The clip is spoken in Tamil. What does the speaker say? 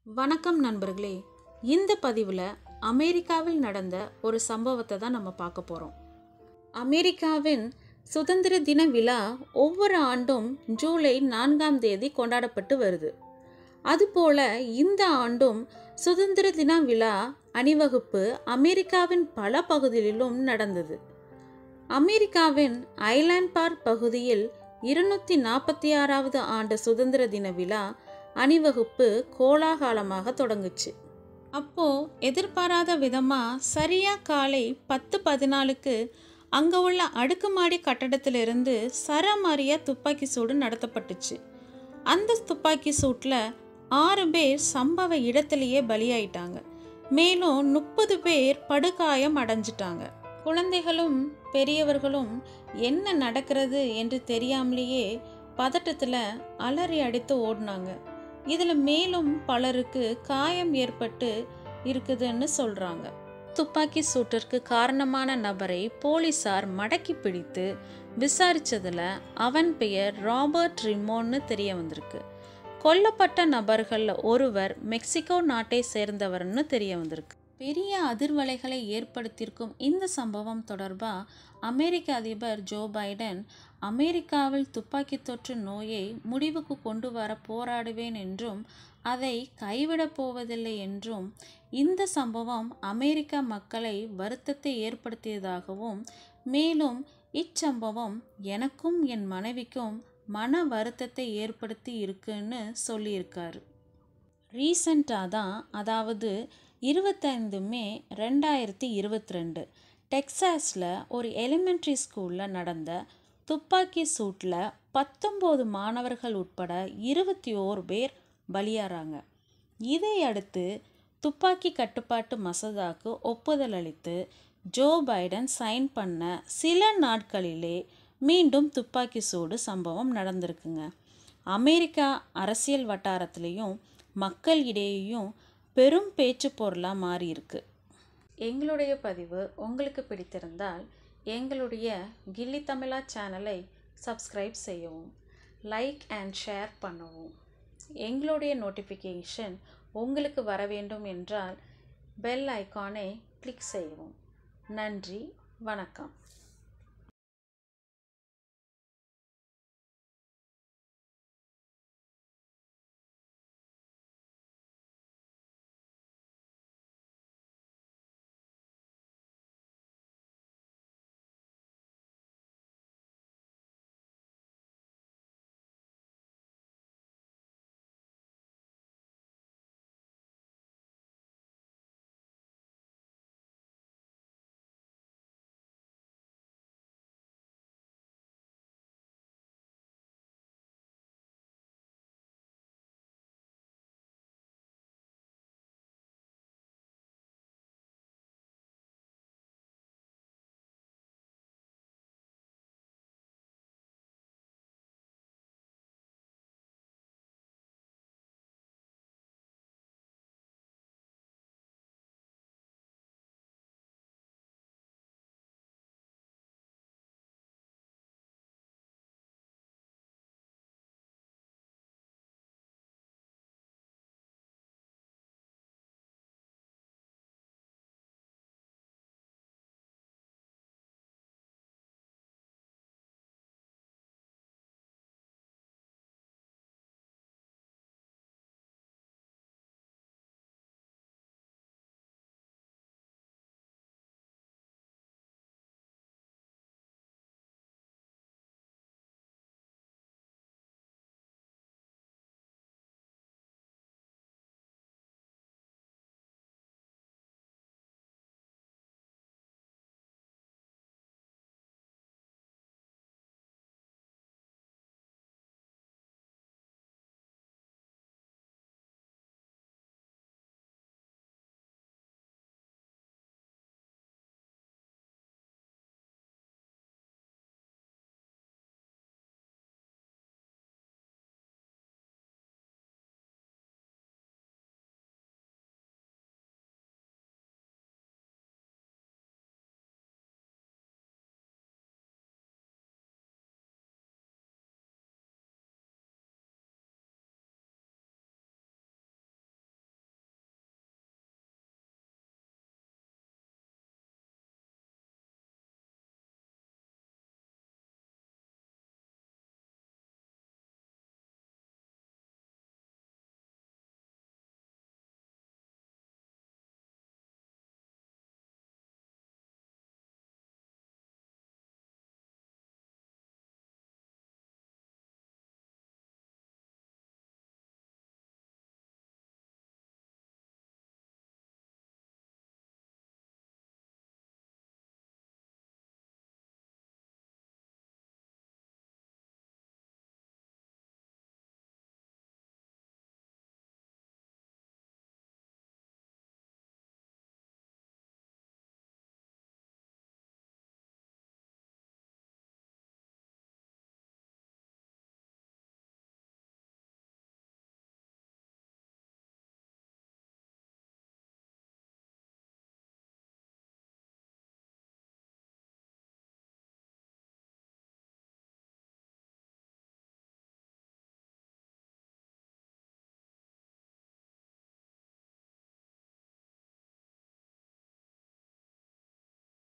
வணக்கம் நண்பர்களே இந்த பதிவில் அமெரிக்காவில் நடந்த ஒரு சம்பவத்தை தான் நம்ம பார்க்க போகிறோம் அமெரிக்காவின் சுதந்திர தின விழா ஒவ்வொரு ஆண்டும் ஜூலை நான்காம் தேதி கொண்டாடப்பட்டு வருது அதுபோல இந்த ஆண்டும் சுதந்திர தின விழா அணிவகுப்பு அமெரிக்காவின் பல பகுதிகளிலும் நடந்தது அமெரிக்காவின் ஐலாண்ட் பார்க் பகுதியில் இருநூத்தி நாற்பத்தி ஆறாவது ஆண்டு சுதந்திர தின விழா அணிவகுப்பு கோலாகலமாக தொடங்குச்சு அப்போ எதிர்பாராத விதமா சரியா காலை பத்து பதினாலுக்கு அங்க உள்ள அடுக்குமாடி கட்டடத்திலிருந்து சரமாரியா துப்பாக்கி சூடு நடத்தப்பட்டுச்சு அந்த துப்பாக்கி சூட்ல ஆறு பேர் சம்பவ இடத்திலேயே பலியாயிட்டாங்க மேலும் முப்பது பேர் படுகாயம் அடைஞ்சிட்டாங்க குழந்தைகளும் பெரியவர்களும் என்ன நடக்கிறது என்று தெரியாமலேயே பதட்டத்தில் அலறி அடித்து ஓடினாங்க இதில் மேலும் பலருக்கு காயம் ஏற்பட்டு இருக்குதுன்னு சொல்கிறாங்க துப்பாக்கி சூட்டிற்கு காரணமான நபரை போலீசார் மடக்கி பிடித்து விசாரிச்சதுல அவன் பெயர் ராபர்ட் ரிமோன்னு தெரிய வந்திருக்கு கொல்லப்பட்ட நபர்களில் ஒருவர் மெக்சிகோ நாட்டை சேர்ந்தவர்னு தெரிய வந்திருக்கு பெரிய அதிர்வலைகளை ஏற்படுத்தியிருக்கும் இந்த சம்பவம் தொடர்பாக அமெரிக்க அதிபர் ஜோ பைடன் அமெரிக்காவில் துப்பாக்கி தொற்று நோயை முடிவுக்கு கொண்டு வர போராடுவேன் என்றும் அதை கைவிடப் போவதில்லை என்றும் இந்த சம்பவம் அமெரிக்க மக்களை வருத்தத்தை ஏற்படுத்தியதாகவும் மேலும் இச்சம்பவம் எனக்கும் என் மனைவிக்கும் மன வருத்தத்தை ஏற்படுத்தி இருக்குன்னு சொல்லியிருக்காரு ரீசண்டாக தான் அதாவது இருபத்தைந்து மே ரெண்டாயிரத்தி இருபத்தி ரெண்டு டெக்சாஸில் ஒரு எலிமெண்ட்ரி ஸ்கூலில் நடந்த துப்பாக்கி சூட்டில் பத்தொம்போது மாணவர்கள் உட்பட இருபத்தி ஓரு பேர் பலியாறாங்க இதை அடுத்து துப்பாக்கி கட்டுப்பாட்டு மசோதாக்கு ஒப்புதல் அளித்து ஜோ பைடன் சைன் பண்ண சில நாட்களிலே மீண்டும் துப்பாக்கி சூடு சம்பவம் நடந்திருக்குங்க அமெரிக்கா அரசியல் வட்டாரத்திலையும் மக்கள் இடையேயும் பெரும் பேச்சு பொருளாக மாறியிருக்கு எங்களுடைய பதிவு உங்களுக்கு பிடித்திருந்தால் எங்களுடைய கில்லி தமிழா சேனலை சப்ஸ்கிரைப் செய்யவும் லைக் அண்ட் ஷேர் பண்ணவும் எங்களுடைய நோட்டிஃபிகேஷன் உங்களுக்கு வர வேண்டும் என்றால் பெல் ஐக்கானை கிளிக் செய்யவும் நன்றி வணக்கம்